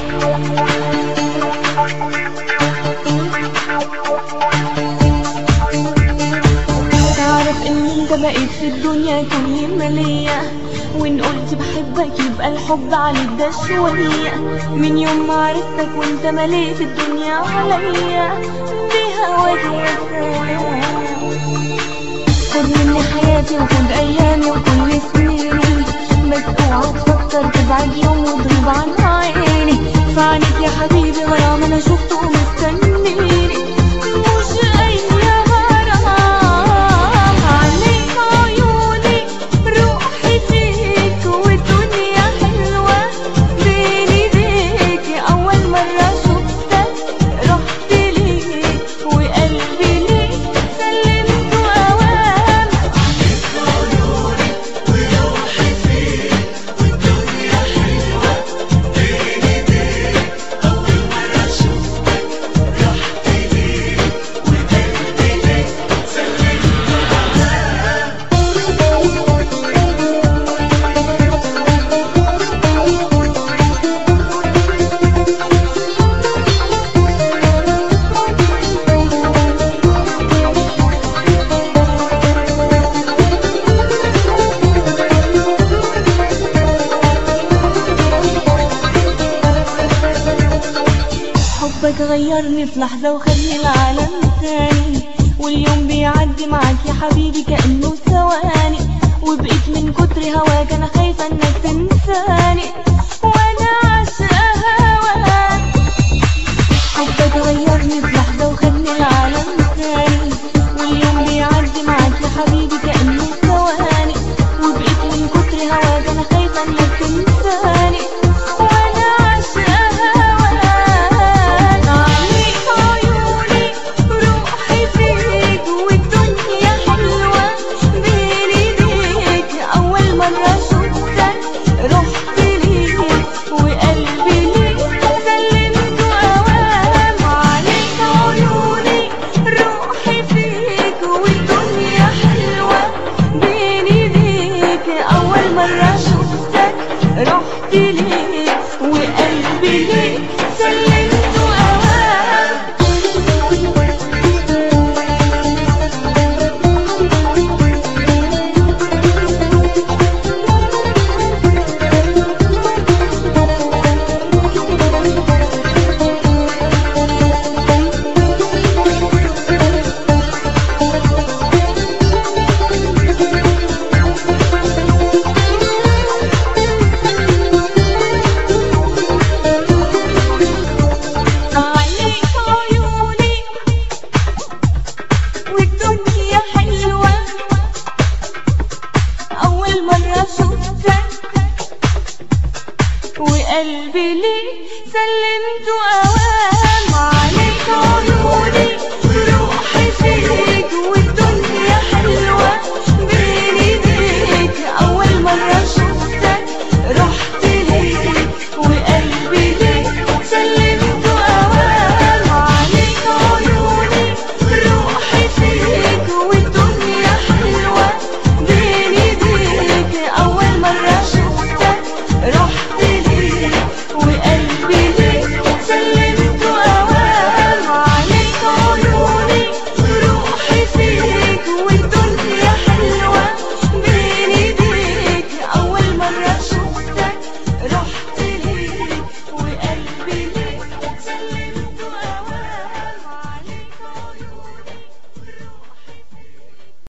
تعرف ان انت بقيت في الدنيا كل مالية وان قلت بحبك يبقى الحب عليك ده شوية من يوم ما عرفتك وانت مليت الدنيا عليا بهواك يا سلام خد مني حياتي وخد ايامي وكل سنيني بس اوعى تفكر تبعد يوم وتغيب عن عيني فعنيك يا حبيبي غرام انا شفته ومستنيني مش اي غرام عليك عيوني روحي فيك والدنيا حلوة بين ايديك اول مرة شفتك رحت ليك وقلبي ليك سلمت اوام حبك غيرني في لحظة وخدني لعالم تاني واليوم بيعدي معاك يا حبيبي كأنه ثواني وبقيت من كتر هواك أنا خايفة إنك تنساني وأنا عاشقة هواك حبك غيرني في لحظة وخدني لعالم تاني واليوم بيعدي معاك يا حبيبي كأنه ثواني وبقيت من كتر هواك أنا خايفة إنك تنساني وأنا عاشقة هواك عليك عيوني روحي فيك والدنيا حلوة بين ايديك أول مرة شفتك رحت ليك وقلبي ليك سلمت أوام عليك عيوني روحي فيك والدنيا حلوة بين ايديك أول مرة شفتك رحت ليك وقلبي ليك سلمت أوام عليك عيوني والدنيا حلوة أول مرة شفتك وقلبي ليك سلمت أوام